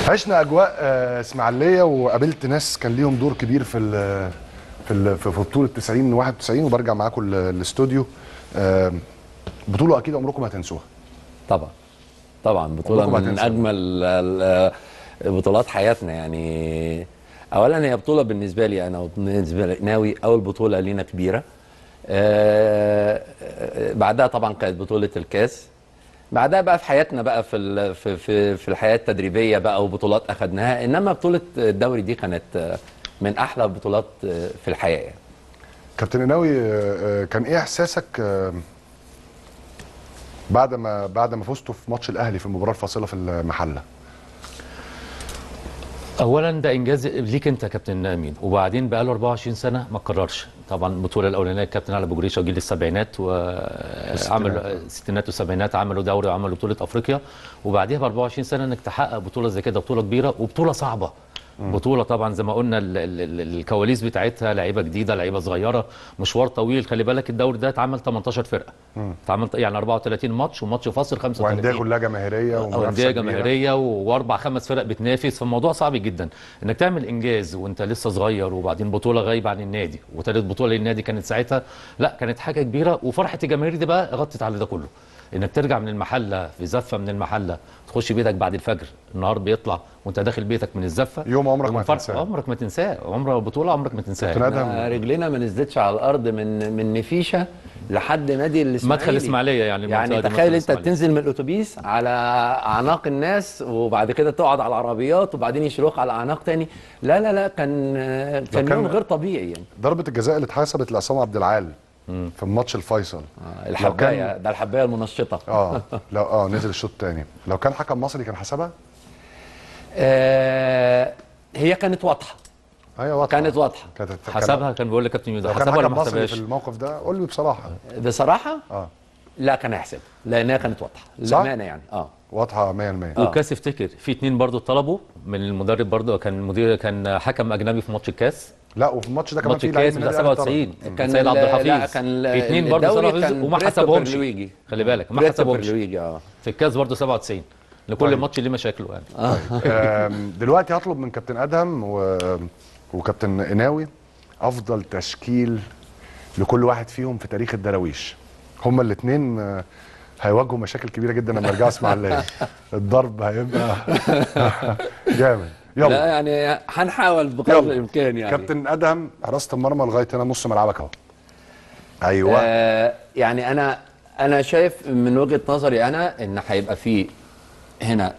عشنا اجواء آه، اسماعيليه وقابلت ناس كان ليهم دور كبير في ال في ال في بطوله 90 91 وبرجع معاكم ال- الاستوديو آه، بطوله اكيد عمركم ما هتنسوها طبعا طبعا بطولة عمركم ما من هتنسوا. أجمل ال- بطولات حياتنا يعني أولا هي بطولة بالنسبة لي أنا وبالنسبة لناوي أول بطولة لينا كبيرة آه، آه، بعدها طبعا كانت بطولة الكاس بعدها بقى في حياتنا بقى في ال- في في, في الحياة التدريبية بقى وبطولات أخدناها إنما بطولة الدوري دي كانت آه، من أحلى البطولات آه، في الحياة يعني. كابتن قناوي آه، آه، كان ايه احساسك آه، بعد ما بعد ما فزتوا في ماتش الاهلي في المباراه الفاصله في المحله اولا ده انجاز ليك انت يا كابتن امين وبعدين بقى له 24 سنه ما اتكررش طبعا البطوله الاولانيه الكابتن علي ابو جريشه وجيل السبعينات وعملوا الستينات والسبعينات عملوا دوري وعملوا بطوله افريقيا وبعديها ب 24 سنه انك تحقق بطوله زي كده بطوله كبيره وبطوله صعبه بطوله طبعا زي ما قلنا ال- ال- ال- الكواليس بتاعتها لعيبه جديده لعيبه صغيره مشوار طويل خلي بالك الدوري ده اتعمل 18 فرقه اتعمل يعني 34 ماتش وماتش فاصل 35 وانديه كلها جماهيريه او ومنافسه انديه كبيرة. جماهيريه و- واربع خمس فرق بتنافس فالموضوع صعب جدا انك تعمل انجاز وانت لسه صغير وبعدين بطوله غايبه عن النادي وثالث بطوله للنادي كانت ساعتها لا كانت حاجه كبيره وفرحه الجماهير دي بقى غطت على ده كله انك ترجع من المحله في زفه من المحله تخش بيتك بعد الفجر النهار بيطلع وانت داخل بيتك من الزفه يوم عمرك ما ومن فرح- هتنساه. عمرك ما تنساه عمر بطوله عمرك ما تنساها كابتن ادهم إحنا رجلنا ما نزلتش على الارض من من نفيشه لحد نادي الاسماعيلي مدخل اسماعيليه يعني المنطقة يعني دي تخيل مدخل انت إسماعيلية. بتنزل من الاتوبيس على اعناق الناس وبعد كده تقعد على العربيات وبعدين يشيلوك على اعناق تاني لا لا لا كان كان كان- يوم غير طبيعي يعني ضربه الجزاء اللي اتحسبت لعصام عبد العال في الماتش الفيصل آه، الحبايه ده الحبايه المنشطه اه لو اه نزل الشوط الثاني لو كان حكم مصري كان حسبها آه هي كانت واضحه ايوه واضحه كانت واضحه كانت حسبها كان بيقول لك كابتن لو يوسف كان حسبها ولا حكم ما مصري في حسبهاش الموقف ده قول لي بصراحه بصراحه اه لا كان هيحسبها لانها كانت واضحه صح؟ للامانه يعني اه واضحه 100% والكاس افتكر في اتنين برضو طلبوا من المدرب برضو كان المدير كان حكم اجنبي في ماتش الكاس لا وفي الماتش ده كمان ماتش في لعيب الكاس من بتاع النادي الأهلي 97 طرد. كان سيد عبد ال- الحفيظ لا، كان ال- اتنين برضو الدوري سيد عبد كان الحفيظ وما بريتو حسبهمش برلويجي. خلي بالك ما بريتو حسبهمش برلويجي اه في الكاس برضو 97 لكل ماتش ليه مشاكله يعني آم، دلوقتي هطلب من كابتن ادهم و... وكابتن قناوي افضل تشكيل لكل واحد فيهم في تاريخ الدراويش هما الاثنين هيواجهوا مشاكل كبيره جدا لما يرجعوا اسماعيليه الضرب هيبقى جامد لا يلا يعني هنحاول بقدر يلا. الامكان يعني كابتن ادهم حراسه المرمى لغايه هنا نص ملعبك اهو ايوه آه يعني انا انا شايف من وجهه نظري انا ان هيبقى في هنا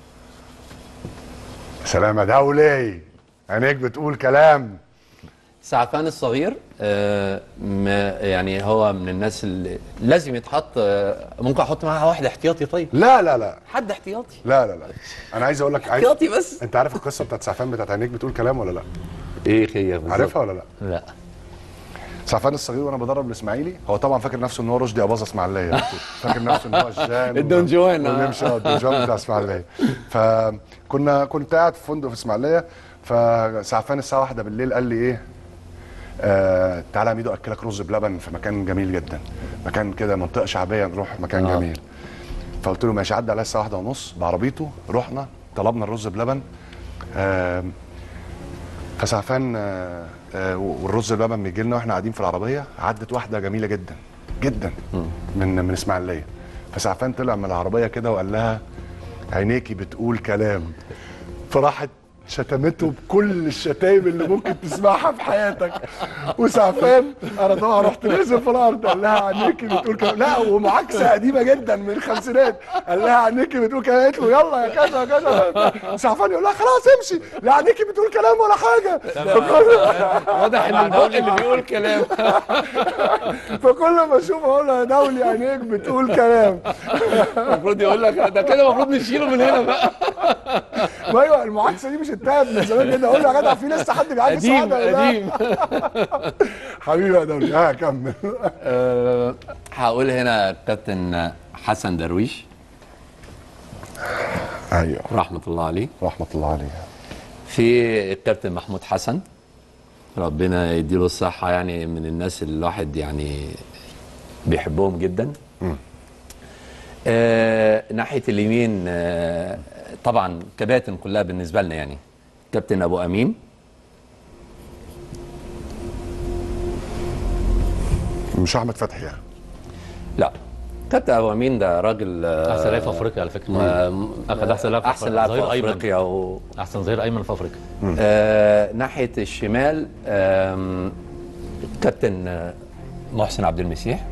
سلام يا دولي عينيك بتقول كلام سعفان الصغير آه ما- يعني هو من الناس اللي لازم يتحط آه ممكن احط معاها واحد احتياطي طيب لا لا لا حد احتياطي لا لا لا انا عايز اقول لك عايز... احتياطي بس انت عارف القصه بتاعت سعفان بتاعت عينيك بتقول كلام ولا لا ايه هي بالظبط؟ عارفها ولا لا لا سعفان الصغير وانا بدرب الاسماعيلي هو طبعا فاكر نفسه ان هو رشدي اباظه اسماعيليه فاكر نفسه ان هو الجان الدون جوان، آه. والنمشي اه الدون جوان بتاع اسماعيليه فكنا كنت قاعد في فندق في اسماعيليه فسعفان الساعه واحدة بالليل قال لي ايه آه تعالى يا ميدو اكلك رز بلبن في مكان جميل جدا مكان كده منطقه شعبيه نروح مكان آه. جميل فقلت له ماشي عدى عليا الساعه واحدة ونص بعربيته رحنا طلبنا الرز بلبن آه فسعفان آه، آه، والرز بلبن بيجي لنا واحنا قاعدين في العربيه عدت واحده جميله جدا جدا من من اسماعيليه فسعفان طلع من العربيه كده وقال لها عينيكي بتقول كلام فراحت شتمته بكل الشتايم اللي ممكن تسمعها في حياتك وسعفان انا طبعا رحت نازل في الارض قال لها عينيكي بتقول كلام لا ومعاكسه قديمه جدا من الخمسينات قال لها عينيكي بتقول كلام قالت له يلا يا كذا كذا سعفان يقول لها خلاص امشي لا عينيكي بتقول كلام ولا حاجه فكل- واضح ان البق اللي بيقول كلام فكل ما اشوفه اقول له يا دولي عينيك بتقول كلام المفروض يقول لك ده كده المفروض نشيله من هنا بقى ما ايوه المعاكسه دي مش انتهت من زمان جدا اقول له يا جدع في لسه حد بيعاكس قديم واحده ولا لا؟ قديم حبيبي يا دولي ها كمل آه، هقول هنا كابتن حسن درويش ايوه رحمه الله عليه رحمه الله عليه في الكابتن محمود حسن ربنا يديله الصحة يعني من الناس اللي الواحد يعني بيحبهم جدا آه ناحية اليمين آه طبعا كباتن كلها بالنسبه لنا يعني كابتن ابو امين مش احمد فتحي يعني لا كابتن ابو امين ده راجل آه، احسن لاعب في افريقيا على فكره آه، اخذ احسن لاعب في احسن لاعب في ظهير أيمن. افريقيا و... احسن ظهير ايمن في افريقيا آه ناحيه الشمال آم، كابتن آه، محسن عبد المسيح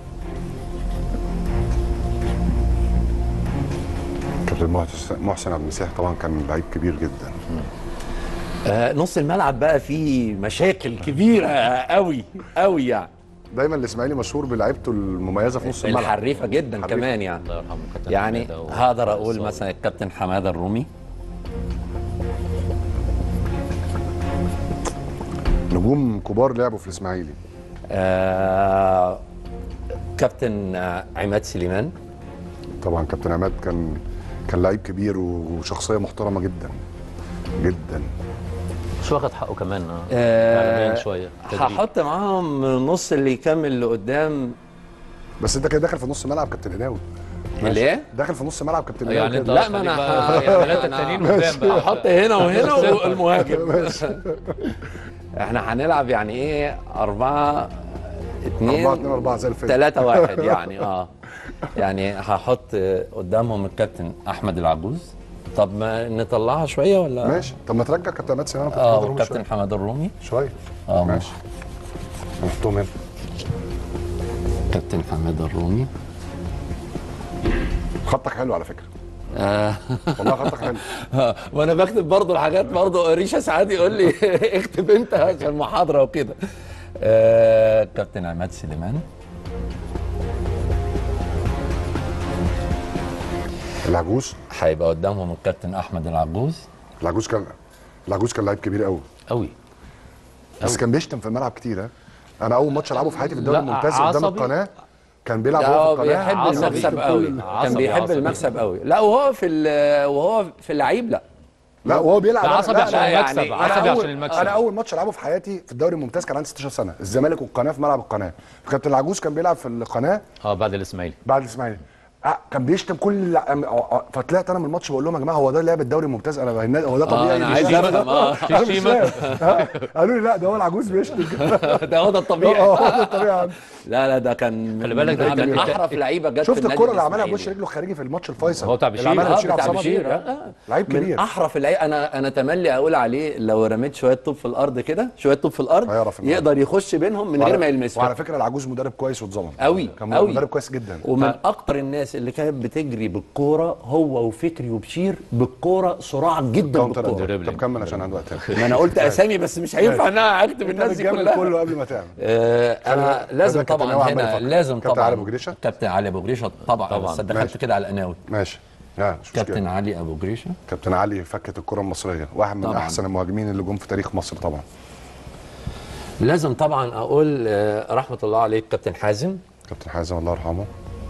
كابتن محسن- محسن عبد المسيح طبعا كان لعيب كبير جدا آه نص الملعب بقى فيه مشاكل كبيره قوي قوي يعني دايما الاسماعيلي مشهور بلعيبته المميزه في نص الملعب الحريفه جدا حريفة. كمان يعني الله يرحمه كابتن يعني حمادة و- هقدر اقول وصالح. مثلا الكابتن حماده الرومي نجوم كبار لعبوا في الاسماعيلي آه كابتن آه، عماد سليمان طبعا كابتن عماد كان كان لعيب كبير وشخصيه محترمه جدا جدا مش واخد حقه كمان اه آه، اعلاميا شويه تدريب. هحط معاهم النص اللي يكمل لقدام بس انت كده داخل في نص ملعب كابتن هناوي اللي ايه؟ داخل في نص ملعب كابتن يعني هناوي انت كده. لا، ما خليك أنا- بقى- يعني ثلاثه أنا- التانيين قدام بقى هحط هنا وهنا والمهاجم احنا هنلعب يعني ايه أربعة اتنين أربعة اتنين أربعة زي الفيلم. تلاتة واحد يعني اه يعني هحط قدامهم الكابتن أحمد العجوز طب ما نطلعها شوية ولا ماشي طب ما ترجع كابتن عماد سليمان اه كابتن والكابتن حماد الرومي شويه اه ماشي نحطهم هنا كابتن حماد الرومي خطك حلو على فكره آه. والله خطك حلو وانا بكتب برضو الحاجات برضو ريشه ساعات يقول لي اكتب انت عشان المحاضره وكده آه كابتن عماد سليمان العجوز هيبقى قدامهم الكابتن احمد العجوز العجوز كان العجوز كان لعيب كبير قوي قوي بس كان بيشتم في الملعب كتير ها انا اول ماتش العبه في حياتي في الدوري لا، الممتاز قدام عصبي. القناه كان بيلعب لا هو هو في القناه بيحب عصبي. المكسب كل- قوي كان عصبي، بيحب عصبي. المكسب قوي لا وهو في ال- وهو في اللعيب لا لا وهو بيلعب لا، لا، عصبي لا، عشان لا، يعني المكسب أنا عصبي أول- عشان المكسب انا اول ماتش العبه في حياتي في الدوري الممتاز كان عندي 16 سنه الزمالك والقناه في ملعب القناه فكابتن العجوز كان بيلعب في القناه اه بعد الاسماعيلي بعد الاسماعيلي آه، كان بيشتم كل أم- آه، آه، فطلعت انا من الماتش بقول لهم يا جماعه هو ده لعب الدوري الممتاز انا الناس- هو ده طبيعي أنا مش عايز أنا أفهم، آه. أنا مش شيمة. فاهم. آه، قالوا لي لا ده هو العجوز بيشتم كده ده هو ده الطبيعي اه هو ده الطبيعي عنده. لا لا ده كان خلي بالك ده من كان- احرف لعيبه جت في شفت النادي الكره اللي عملها الإسماعيلي. بوش رجله الخارجي في الماتش الفيصل هو بتاع اللي بشير. عملها آه، بشير عبد بتاع الصمد بشير، آه، آه. لعيب من كبير احرف اللعيبه انا انا تملي اقول عليه لو رميت شويه طوب في الارض كده شويه طوب في الارض هيعرف إن هو- يقدر يخش بينهم من غير ما يلمسها وعلى فكره العجوز مدرب كويس واتظلم قوي كان قوي مدرب كويس جدا ومن اكتر الناس اللي كانت بتجري بالكوره هو وفكري وبشير بالكوره صراع جدا كاونتر بالكوره أتاك. طب كمل عشان عندي وقت ما انا قلت اسامي بس مش هينفع ان انا اكتب انت الناس دي بتجامل كلها كله قبل ما تعمل آه انا خلي- لازم خلي بالك كابتن طبعا ناوي عمال هنا يفكر. لازم كابتن طبعا علي أبو جريشة؟ كابتن علي ابو جريشه طبعا طبعاً. بس دخلت ماشي. كده على القناوي ماشي لا مش كابتن مشكله علي ابو جريشه كابتن علي فكت الكره المصريه واحد من طبعاً. احسن المهاجمين اللي جم في تاريخ مصر طبعا لازم طبعا اقول آه، رحمه الله عليك كابتن حازم كابتن حازم الله يرحمه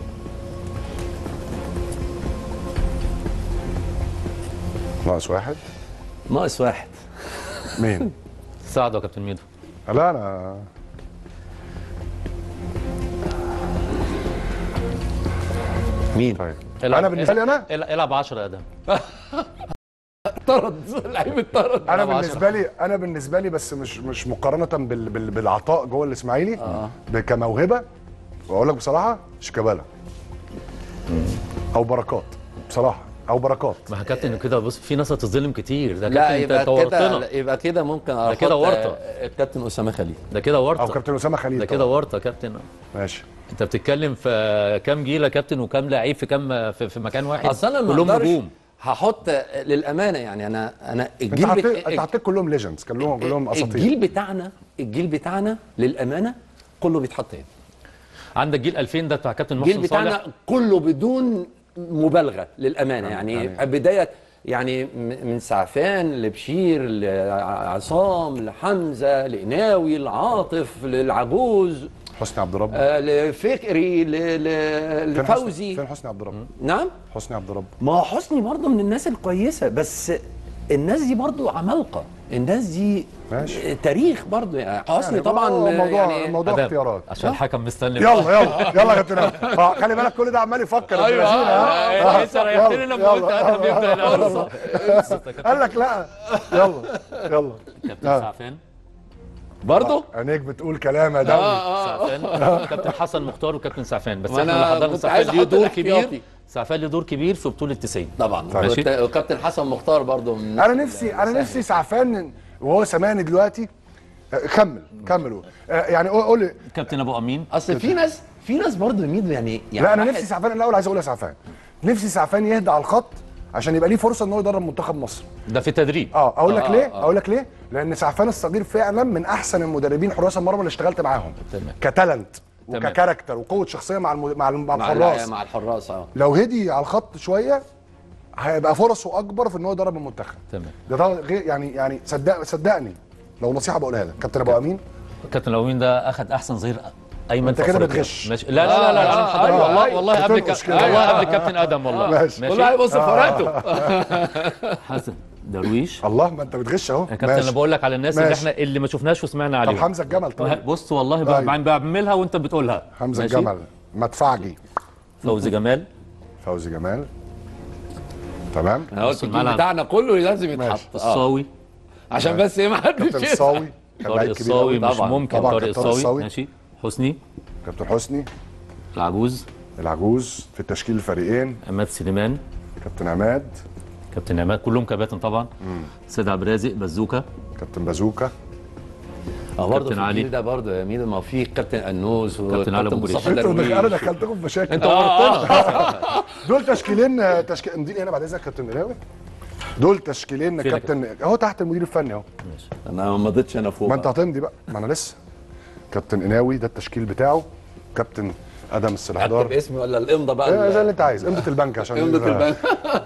ناقص واحد ناقص واحد مين؟ ساعده يا كابتن ميدو لا انا مين؟ طيب العب- انا بالنسبه لي انا العب- العب 10 يا ادم طرد لعيب اتطرد انا أنا بالنسبه لي انا بالنسبه لي بس مش مش مقارنه بال بال بالعطاء جوه الاسماعيلي آه. ب- كموهبه واقول لك بصراحه شيكابالا او بركات بصراحه او بركات ما هو كابتن كده بص في ناس هتظلم كتير ده لا كابتن انت يبقى طورتنا كده يبقى كده ممكن ده كده أحط، ورطة. آه، الكابتن اسامه خليل ده كده او ورطه كابتن اسامه خليل ده كده طبعاً. ورطه كابتن ماشي انت بتتكلم في كام جيل يا كابتن وكام لعيب في كام في, في مكان واحد اصل انا ما كلهم اقدرش نجوم هحط للامانه يعني انا انا انت الجيل حطيت بت... انت حطيت كلهم ليجندز كلهم كلهم اساطير الجيل بتاعنا الجيل بتاعنا للامانه كله بيتحط هنا عندك جيل 2000 ده بتاع كابتن الجيل محسن صالح بتاعنا كله بدون مبالغه للامانه يعني, يعني- بدايه يعني م- من سعفان لبشير لعصام لحمزه لقناوي لعاطف للعجوز حسني عبد رب آه، لفكري ل- ل- فين حسني- لفوزي فين حسني عبد رب نعم حسني عبد رب ما هو حسني برضه من الناس الكويسه بس الناس دي برضه عمالقه الناس دي ماشي. تاريخ برضه يعني حسني يعني طبعا هو موضوع يعني موضوع أداء. اختيارات عشان الحكم مستني يلا يلا يلا يا كابتن إمام. آه، خلي بالك كل ده عمال يفكر ابن أيوة، لذينة، ها؟ آه، آه، لسه ريحتني يلا، لما قلت يلا. أدهم يبدأ الأول. يلا. قال لك لا يلا يلا كابتن آه. سعفان برضه عينيك بتقول كلام يا دولي سعفان كابتن حسن مختار وكابتن سعفان بس ما احنا أنا اللي حضرنا كنت عايز سعفان ليه أحط دور الاحتياطي. كبير سعفان ليه دور كبير في بطوله 90 طبعا ماشي. وت- وكابتن حسن مختار برضه من انا نفسي انا نفسي سعفان وهو سامعني دلوقتي آه، كمل كملوا آه، يعني قول قول لي كابتن ابو امين اصل في ناس في ناس برضه ميدو يعني يعني لا انا واحد- نفسي سعفان الاول عايز اقول يا سعفان نفسي سعفان يهدى على الخط عشان يبقى ليه فرصه ان هو يدرب منتخب مصر ده في تدريب اه اقول لك آه، ليه آه. اقول لك ليه لان سعفان الصغير فعلا من احسن المدربين حراس المرمى اللي اشتغلت معاهم تمام. كتالنت تمام. وككاركتر وقوه شخصيه مع الم... مع الم- مع مع الحراس الع- مع الحراس اه لو هدي على الخط شويه هيبقى فرصه اكبر في ان هو يدرب المنتخب تمام ده طبعا غير يعني يعني صدق صدقني لو نصيحه بقولها لك كابتن ابو امين كابتن ابو امين ده اخذ احسن ظهير ايمن أنت في كده أفريقيا. بتغش. ماشي لا لا لا, لا, آه، عشان آه، حضرتك أيوة، والله أيوة. والله قبل بتنقص كا- كده. والله قبل كابتن ادم والله ماشي. والله بص فرقته حسن درويش الله ما انت بتغش اهو يا كابتن انا بقول لك على الناس اللي ماشي. احنا اللي ما شفناش وسمعنا طب عليهم حمزه الجمل طيب بص والله طيب. ب- بعملها وانت بتقولها حمزه ماشي؟ الجمل مدفعجي فوزي جمال فوزي جمال تمام انا قلت نص الجيل الملعب. بتاعنا كله لازم يتحط ماشي. آه. الصاوي عشان بس ايه ما كابتن حدش الصاوي كان طارق لعيب كبير الصاوي أوي. مش طبعاً. ممكن طبعاً طارق كان طارق الصاوي الصاوي. ماشي حسني كابتن حسني العجوز العجوز في التشكيل الفريقين عماد سليمان كابتن عماد كابتن عماد كلهم كباتن طبعا سيد عبد الرازق بزوكا كابتن بازوكا اه برضه كابتن في علي. الجيل ده برضه يا ميدو ما هو في كابتن انوس كابتن علي وكابتن أبو مصطفى انتوا درويش انا دخلتكم في مشاكل انت ورطتنا دول تشكيلين تشكيل مدير هنا بعد اذنك كابتن قلاوي دول تشكيلين فين يا كابتن اهو تحت المدير الفني اهو انا ما مضيتش انا فوق ما انت هتمضي بقى ما انا لسه كابتن قناوي ده التشكيل بتاعه كابتن ادم السلحدار اكتب اسمي ولا الامضه بقى إيه زي اللي انت عايز امضه البنك عشان امضه البنك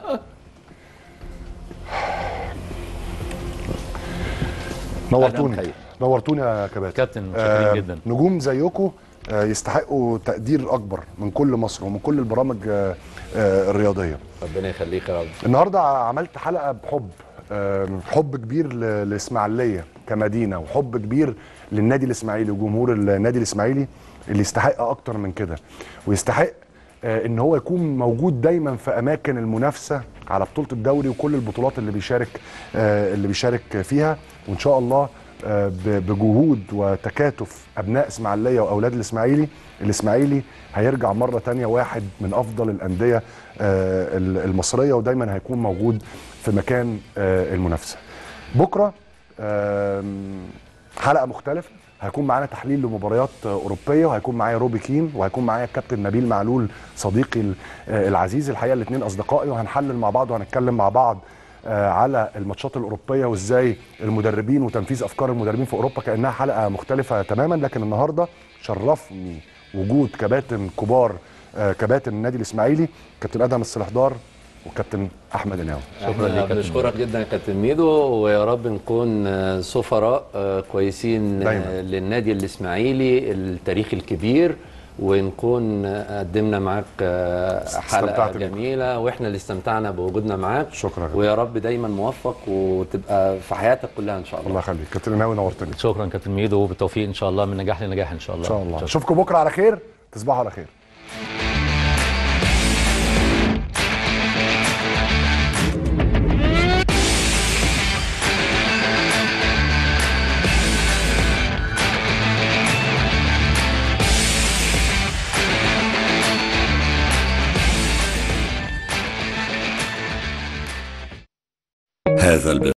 نورتوني أهلاً خير. نورتوني يا كباتن كابتن متشكرين جدا نجوم زيكم آه، يستحقوا تقدير اكبر من كل مصر ومن كل البرامج آه، آه، الرياضيه ربنا يخليك يا رب النهارده عملت حلقه بحب آم، حب كبير ل- لاسماعيليه كمدينه وحب كبير للنادي الاسماعيلي وجمهور النادي الاسماعيلي اللي يستحق اكتر من كده ويستحق آه، ان هو يكون موجود دايما في اماكن المنافسه على بطوله الدوري وكل البطولات اللي بيشارك آه، اللي بيشارك فيها وان شاء الله آه، ب- بجهود وتكاتف ابناء اسماعيليه واولاد الاسماعيلي الاسماعيلي هيرجع مره تانية واحد من افضل الانديه آه، المصريه ودايما هيكون موجود في مكان آه، المنافسه بكره آم، حلقه مختلفه هيكون معانا تحليل لمباريات آه، اوروبيه وهيكون معايا روبي كين وهيكون معايا الكابتن نبيل معلول صديقي ال- آه، العزيز الحقيقه الاثنين اصدقائي وهنحلل مع بعض وهنتكلم مع بعض آه، على الماتشات الاوروبيه وازاي المدربين وتنفيذ افكار المدربين في اوروبا كانها حلقه مختلفه تماما لكن النهارده شرفني وجود كباتن كبار آه، كباتن النادي الاسماعيلي كابتن ادهم السلحدار وكابتن احمد الناوي شكرا ليك يا كابتن بنشكرك جدا يا كابتن ميدو ويا رب نكون آه، سفراء آه، كويسين آه، دايماً. للنادي الاسماعيلي التاريخ الكبير ونكون آه، قدمنا معاك آه، حلقه استمتعت بيك. جميله واحنا اللي استمتعنا بوجودنا معاك شكرا يا كابتن. ويا رب دايما موفق وتبقى في حياتك كلها ان شاء الله الله يخليك كابتن الناوي نورتني شكرا كابتن ميدو بالتوفيق ان شاء الله من نجاح لنجاح ان شاء الله ان شاء الله اشوفكم بكره على خير تصبحوا على خير هذا البرنامج